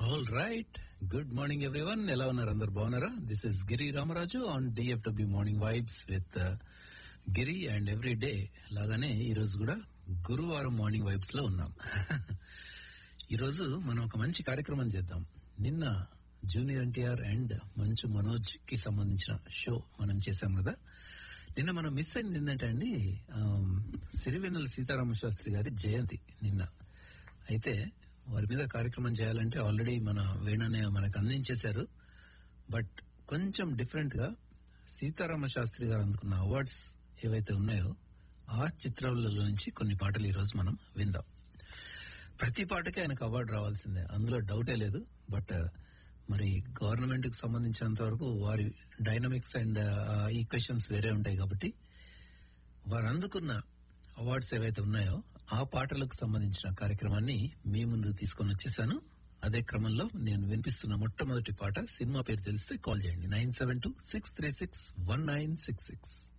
all right good morning everyone ఎలా ఉన్నారు అందరు బాగున్నారా this is Giri Ramaraju on DFW morning vibes with Giri and every day లాగానే ఈ రోజు కూడా గురువారం మార్నింగ్ వైబ్స్ లో ఉన్నాం ఈ రోజు మనం ఒక మంచి కార్యక్రమం చేద్దాం నిన్న జూనియర్ ఎన్టీఆర్ అండ్ మంచు మనోజ్ కి సంబంధించిన షో మనం చేశాం కదా నిన్న మనం మిస్ అయింది ఏంటంటే అండి ఆమ్, సిరివెన్నెల సీతారామ శాస్త్రి గారి జయంతి నిన్న అయితే వారి మీద కార్యక్రమం చేయాలంటే ఆల్రెడీ మన వేణనే మనకు అందించేశారు బట్ కొంచెం డిఫరెంట్ గా సీతారామ శాస్త్రి గారు అందుకున్న అవార్డ్స్ ఏవైతే ఉన్నాయో ఆ చిత్రాల నుంచి కొన్ని పాటలు ఈ రోజు మనం విందాం ప్రతి పాటకి ఆయనకు అవార్డు రావాల్సిందే అందులో డౌటే లేదు బట్ మరి గవర్నమెంట్ కి సంబంధించినంత వరకు వారి డైనమిక్స్ అండ్ ఈక్వేషన్స్ వేరే ఉంటాయి కాబట్టి వారు అందుకున్న అవార్డ్స్ ఏవైతే ఉన్నాయో ఆ పాటలకు సంబంధించిన కార్యక్రమాన్ని మీ ముందుకు తీసుకొని వచ్చేసాను అదే క్రమంలో నేను వినిపిస్తున్న మొట్టమొదటి పాట సినిమా పేరు తెలిస్తే కాల్ చేయండి nine seven two six three six one nine six six